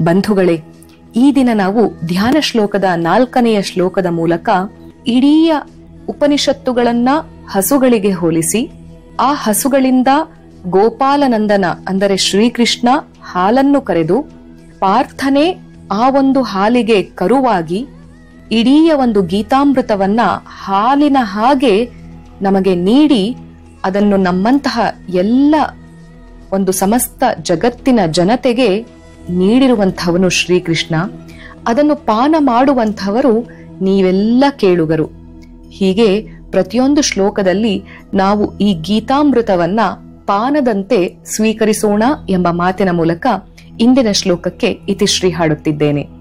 ಬಂಧುಗಳೇ ಈ ದಿನ ನಾವು ಧ್ಯಾನ ಶ್ಲೋಕದ ನಾಲ್ಕನೆಯ ಶ್ಲೋಕದ ಮೂಲಕ ಇಡೀ ಉಪನಿಷತ್ತುಗಳನ್ನ ಹಸುಗಳಿಗೆ ಹೋಲಿಸಿ ಆ ಹಸುಗಳಿಂದ ಗೋಪಾಲನಂದನ ಅಂದರೆ ಶ್ರೀಕೃಷ್ಣ ಹಾಲನ್ನು ಕರೆದು ಪಾರ್ಥನೆ ಆ ಒಂದು ಹಾಲಿಗೆ ಕರುವಾಗಿ ಇಡೀ ಒಂದು ಗೀತಾಮೃತವನ್ನ ಹಾಲಿನ ಹಾಗೆ ನಮಗೆ ನೀಡಿ ಅದನ್ನು ನಮ್ಮಂತಹ ಎಲ್ಲ ಒಂದು ಸಮಸ್ತ ಜಗತ್ತಿನ ಜನತೆಗೆ ನೀಡಿರುವಂಥವನು ಶ್ರೀಕೃಷ್ಣ ಅದನ್ನು ಪಾನ ಮಾಡುವಂಥವರು ನೀವೆಲ್ಲ ಕೇಳುಗರು ಹೀಗೆ ಪ್ರತಿಯೊಂದು ಶ್ಲೋಕದಲ್ಲಿ ನಾವು ಈ ಗೀತಾಮೃತವನ್ನ ಪಾನದಂತೆ ಸ್ವೀಕರಿಸೋಣ ಎಂಬ ಮಾತಿನ ಮೂಲಕ ಇಂದಿನ ಶ್ಲೋಕಕ್ಕೆ ಇತಿಶ್ರೀ ಹಾಡುತ್ತಿದ್ದೇನೆ